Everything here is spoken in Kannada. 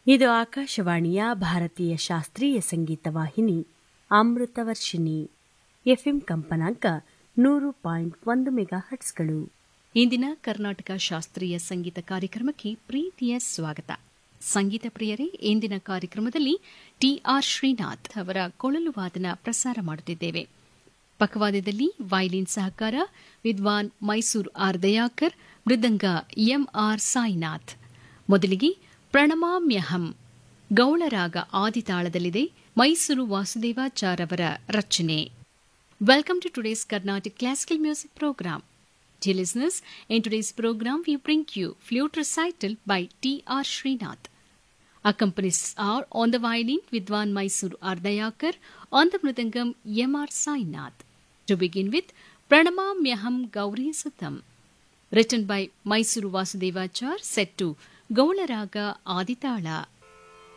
ಇದು ಆಕಾಶವಾಣಿಯ ಭಾರತೀಯ ಶಾಸ್ತ್ರೀಯ ಸಂಗೀತ ವಾಹಿನಿ ಅಮೃತವರ್ಷಿಣಿ ಎಫ್ಎಂ ಕಂಪನಾಂಕ ನೂರು ಪಾಯಿಂಟ್ ಒಂದು ಮೆಗಾ ಹಟ್ಸ್ಗಳು ಇಂದಿನ ಕರ್ನಾಟಕ ಶಾಸ್ತ್ರೀಯ ಸಂಗೀತ ಕಾರ್ಯಕ್ರಮಕ್ಕೆ ಪ್ರೀತಿಯ ಸ್ವಾಗತ ಸಂಗೀತ ಪ್ರಿಯರೇ ಇಂದಿನ ಕಾರ್ಯಕ್ರಮದಲ್ಲಿ ಟಿಆರ್ ಶ್ರೀನಾಥ್ ಅವರ ಕೊಳಲು ವಾದನ ಪ್ರಸಾರ ಮಾಡುತ್ತಿದ್ದೇವೆ ಪಕವಾದ್ಯದಲ್ಲಿ ವೈಲಿನ್ ಸಹಕಾರ ವಿದ್ವಾನ್ ಮೈಸೂರು ಆರ್ ದಯಾಕರ್ ಮೃದಂಗ ಎಂಆರ್ ಸಾಯಿನಾಥ್ ಮೊದಲಿಗೆ ಪ್ರಣಮಾಮ್ಯಹಂ ಗೌಳರಾಗ ಆದಿತಾಳದಲ್ಲಿದೆ ಮೈಸೂರು ವಾಸುದೇವಾಚಾರ್ ಅವರ ರಚನೆ welcome to today's Carnatic classical music programme Dear listeners, in today's program we bring you flute recital by T.R. Srinath. Accompanists are on the violin Vidwan Mysuru Ardayakar, on the mridangam M.R. Sainath. To begin with, Pranamamyaham Gauri Sutam, written by Mysuru Vasudevachar, set to Gaularaga Aditala.